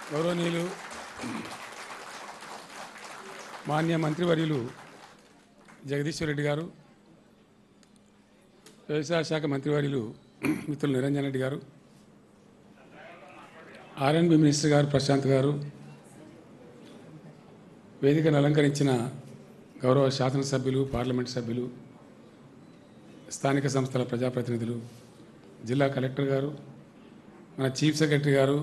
గౌరవనీయులు మాన్య మంత్రివర్యులు జగదీశ్వర్ రెడ్డి గారు వ్యవసాయ శాఖ మంత్రివర్యులు మిత్రులు నిరంజన్ రెడ్డి గారు ఆర్ఎన్బి మినిస్టర్ గారు ప్రశాంత్ గారు వేదికను అలంకరించిన గౌరవ శాసనసభ్యులు పార్లమెంట్ సభ్యులు స్థానిక సంస్థల ప్రజాప్రతినిధులు జిల్లా కలెక్టర్ గారు మన చీఫ్ సెక్రటరీ గారు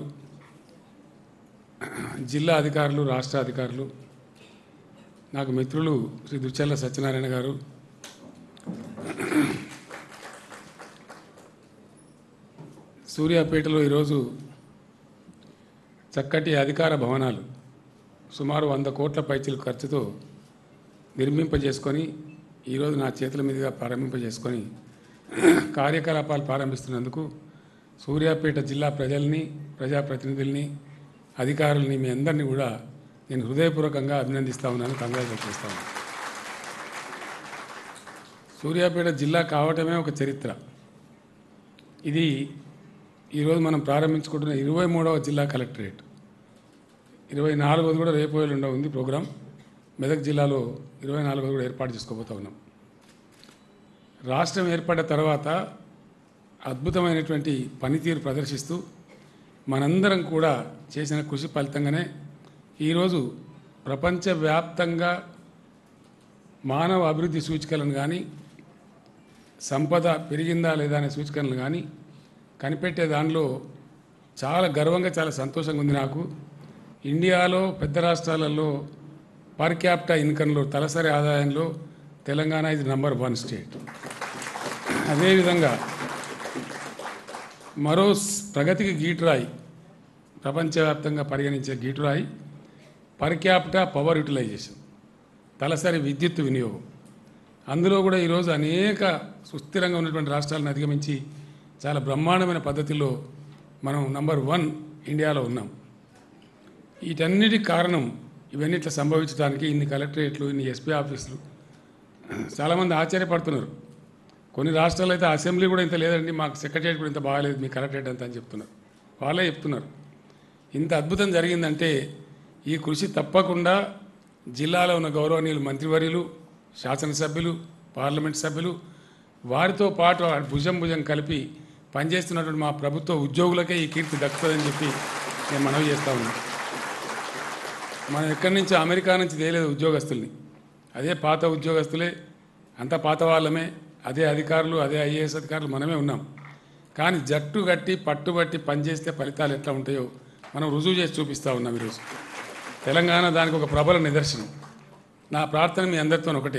జిల్లా అధికారులు రాష్ట్ర అధికారులు నాకు మిత్రులు శ్రీ దుచ్చల్ల సత్యనారాయణ గారు సూర్యాపేటలో ఈరోజు చక్కటి అధికార భవనాలు సుమారు వంద కోట్ల పైచీల ఖర్చుతో నిర్మింపజేసుకొని ఈరోజు నా చేతుల మీదుగా ప్రారంభింపజేసుకొని కార్యకలాపాలు ప్రారంభిస్తున్నందుకు సూర్యాపేట జిల్లా ప్రజల్ని ప్రజాప్రతినిధుల్ని అధికారుల్ని మీ అందరినీ కూడా నేను హృదయపూర్వకంగా అభినందిస్తా ఉన్నాను కంగ్రాచులేట్ చేస్తా ఉన్నాను సూర్యాపేట జిల్లా కావటమే ఒక చరిత్ర ఇది ఈరోజు మనం ప్రారంభించుకుంటున్న ఇరవై మూడవ జిల్లా కలెక్టరేట్ ఇరవై నాలుగోది కూడా రేపు ఎల్లుండ ఉంది ప్రోగ్రాం మెదక్ జిల్లాలో ఇరవై నాలుగోది కూడా ఏర్పాటు చేసుకోబోతా ఉన్నాం రాష్ట్రం ఏర్పడ్డ తర్వాత అద్భుతమైనటువంటి పనితీరు ప్రదర్శిస్తూ మనందరం కూడా చేసిన కృషి ఫలితంగానే ఈరోజు ప్రపంచవ్యాప్తంగా మానవ అభివృద్ధి సూచికలను కానీ సంపద పెరిగిందా లేదా అనే సూచికలను కానీ కనిపెట్టే దానిలో చాలా గర్వంగా చాలా సంతోషంగా ఉంది నాకు ఇండియాలో పెద్ద రాష్ట్రాలలో పర్ క్యాపిటా ఇన్కంలో తలసరి ఆదాయంలో తెలంగాణ ఇది నంబర్ వన్ స్టేట్ అదేవిధంగా మరో స్- ప్రగతికి గీటురాయి ప్రపంచవ్యాప్తంగా పరిగణించే గీటురాయి పర్ క్యాపిటా పవర్ యూటిలైజేషన్ తలసరి విద్యుత్ వినియోగం అందులో కూడా ఈరోజు అనేక సుస్థిరంగా ఉన్నటువంటి రాష్ట్రాలను అధిగమించి చాలా బ్రహ్మాండమైన పద్ధతిలో మనం నంబర్ వన్ ఇండియాలో ఉన్నాం వీటన్నిటికి కారణం ఇవన్నీ ఇట్లా సంభవించడానికి ఇన్ని కలెక్టరేట్లు ఇన్ని ఎస్పీ ఆఫీసులు చాలామంది ఆశ్చర్యపడుతున్నారు కొన్ని రాష్ట్రాలు అయితే అసెంబ్లీ కూడా ఇంత లేదండి మాకు సెక్రటరియట్ కూడా ఇంత బాగాలేదు మీ కలెక్టరేట్ అంత అని చెప్తున్నారు వాళ్ళే చెప్తున్నారు ఇంత అద్భుతం జరిగిందంటే ఈ కృషి తప్పకుండా జిల్లాలో ఉన్న గౌరవనీయులు మంత్రివర్యులు శాసనసభ్యులు పార్లమెంట్ సభ్యులు వారితో పాటు ఆ భుజం భుజం కలిపి పనిచేస్తున్నటువంటి మా ప్రభుత్వ ఉద్యోగులకే ఈ కీర్తి దక్కుతుందని చెప్పి నేను మనవి చేస్తా ఉన్నాను మనం ఎక్కడి నుంచి అమెరికా నుంచి తేలేదు ఉద్యోగస్తుల్ని అదే పాత ఉద్యోగస్తులే అంత పాత వాళ్ళమే అదే అధికారులు అదే ఐఏఎస్ అధికారులు మనమే ఉన్నాం కానీ జట్టు కట్టి పట్టుబట్టి పనిచేస్తే ఫలితాలు ఎట్లా ఉంటాయో మనం రుజువు చేసి చూపిస్తూ ఉన్నాం ఈరోజు తెలంగాణ దానికి ఒక ప్రబల నిదర్శనం నా ప్రార్థన మీ అందరితో ఒకటే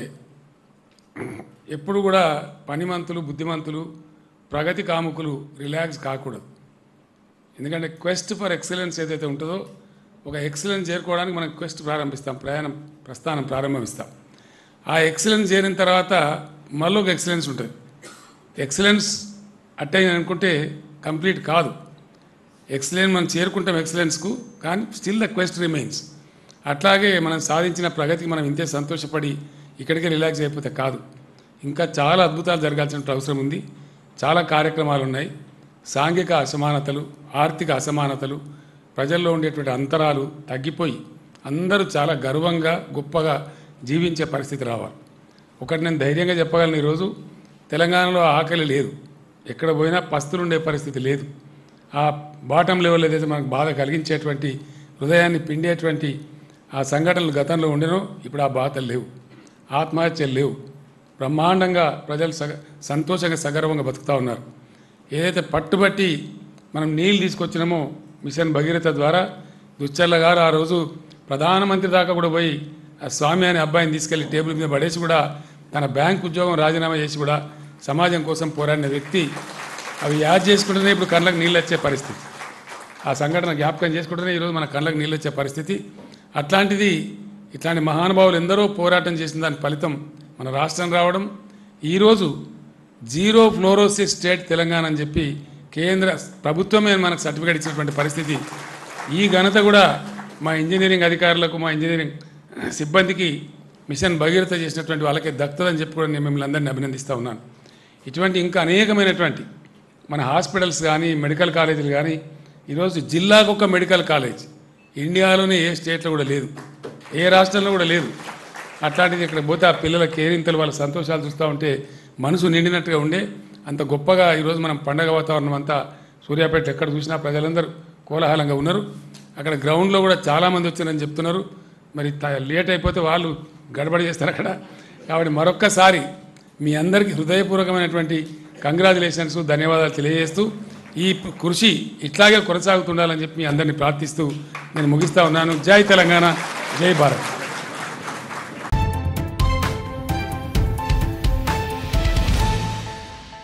ఎప్పుడు కూడా పనిమంతులు బుద్ధిమంతులు ప్రగతి కాముకులు రిలాక్స్ కాకూడదు ఎందుకంటే క్వెస్ట్ ఫర్ ఎక్సలెన్స్ ఏదైతే ఉంటుందో ఒక ఎక్సలెన్స్ చేరుకోవడానికి మనం క్వెస్ట్ ప్రారంభిస్తాం ప్రయాణం ప్రస్థానం ప్రారంభిస్తాం ఆ ఎక్సలెన్స్ చేరిన తర్వాత మళ్ళీ ఒక ఎక్సలెన్స్ ఉంటుంది ఎక్సలెన్స్ అట్టయింది అనుకుంటే కంప్లీట్ కాదు ఎక్సలెన్స్ మనం చేరుకుంటాం ఎక్సలెన్స్కు కానీ స్టిల్ ద క్వెస్ట్ రిమైన్స్ అట్లాగే మనం సాధించిన ప్రగతికి మనం ఇంతే సంతోషపడి ఇక్కడికే రిలాక్స్ అయిపోతే కాదు ఇంకా చాలా అద్భుతాలు జరగాల్సిన అవసరం ఉంది చాలా కార్యక్రమాలు ఉన్నాయి సాంఘిక అసమానతలు ఆర్థిక అసమానతలు ప్రజల్లో ఉండేటువంటి అంతరాలు తగ్గిపోయి అందరూ చాలా గర్వంగా గొప్పగా జీవించే పరిస్థితి రావాలి ఒకటి నేను ధైర్యంగా చెప్పగలను ఈరోజు తెలంగాణలో ఆకలి లేదు ఎక్కడ పోయినా పస్తులు ఉండే పరిస్థితి లేదు ఆ బాటం లెవెల్ ఏదైతే మనకు బాధ కలిగించేటువంటి హృదయాన్ని పిండేటువంటి ఆ సంఘటనలు గతంలో ఉండేనో ఇప్పుడు ఆ బాధలు లేవు ఆత్మహత్యలు లేవు బ్రహ్మాండంగా ప్రజలు సగ సంతోషంగా సగర్వంగా బతుకుతూ ఉన్నారు ఏదైతే పట్టుబట్టి మనం నీళ్ళు తీసుకొచ్చినామో మిషన్ భగీరథ ద్వారా దుచ్చల్ల గారు ఆ రోజు ప్రధానమంత్రి దాకా కూడా పోయి ఆ స్వామి అనే అబ్బాయిని తీసుకెళ్లి టేబుల్ మీద పడేసి కూడా తన బ్యాంక్ ఉద్యోగం రాజీనామా చేసి కూడా సమాజం కోసం పోరాడిన వ్యక్తి అవి యాద్ చేసుకుంటేనే ఇప్పుడు కళ్ళకు నీళ్ళు వచ్చే పరిస్థితి ఆ సంఘటన జ్ఞాపకం చేసుకుంటేనే ఈరోజు మన కళ్ళకు నీళ్ళు వచ్చే పరిస్థితి అట్లాంటిది ఇట్లాంటి మహానుభావులు ఎందరో పోరాటం చేసిన దాని ఫలితం మన రాష్ట్రం రావడం ఈరోజు జీరో ఫ్లోరోసిస్ స్టేట్ తెలంగాణ అని చెప్పి కేంద్ర ప్రభుత్వమే మనకు సర్టిఫికేట్ ఇచ్చినటువంటి పరిస్థితి ఈ ఘనత కూడా మా ఇంజనీరింగ్ అధికారులకు మా ఇంజనీరింగ్ సిబ్బందికి మిషన్ భగీరథ చేసినటువంటి వాళ్ళకే దక్కుతుందని చెప్పి కూడా నేను మిమ్మల్ని అందరినీ అభినందిస్తూ ఉన్నాను ఇటువంటి ఇంకా అనేకమైనటువంటి మన హాస్పిటల్స్ కానీ మెడికల్ కాలేజీలు కానీ ఈరోజు జిల్లాకు ఒక మెడికల్ కాలేజ్ ఇండియాలోనే ఏ స్టేట్లో కూడా లేదు ఏ రాష్ట్రంలో కూడా లేదు అట్లాంటిది ఇక్కడ పోతే ఆ పిల్లల కేరింతలు వాళ్ళ సంతోషాలు చూస్తూ ఉంటే మనసు నిండినట్టుగా ఉండే అంత గొప్పగా ఈరోజు మనం పండగ వాతావరణం అంతా సూర్యాపేట ఎక్కడ చూసినా ప్రజలందరూ కోలాహలంగా ఉన్నారు అక్కడ గ్రౌండ్లో కూడా చాలామంది వచ్చారని చెప్తున్నారు మరి త- లేట్ అయిపోతే వాళ్ళు గడబడి చేస్తారు అక్కడ కాబట్టి మరొక్కసారి మీ అందరికీ హృదయపూర్వకమైనటువంటి కంగ్రాచులేషన్స్ ధన్యవాదాలు తెలియజేస్తూ ఈ కృషి ఇట్లాగే కొనసాగుతుండాలని చెప్పి మీ అందరినీ ప్రార్థిస్తూ నేను ముగిస్తా ఉన్నాను జై తెలంగాణ జై భారత్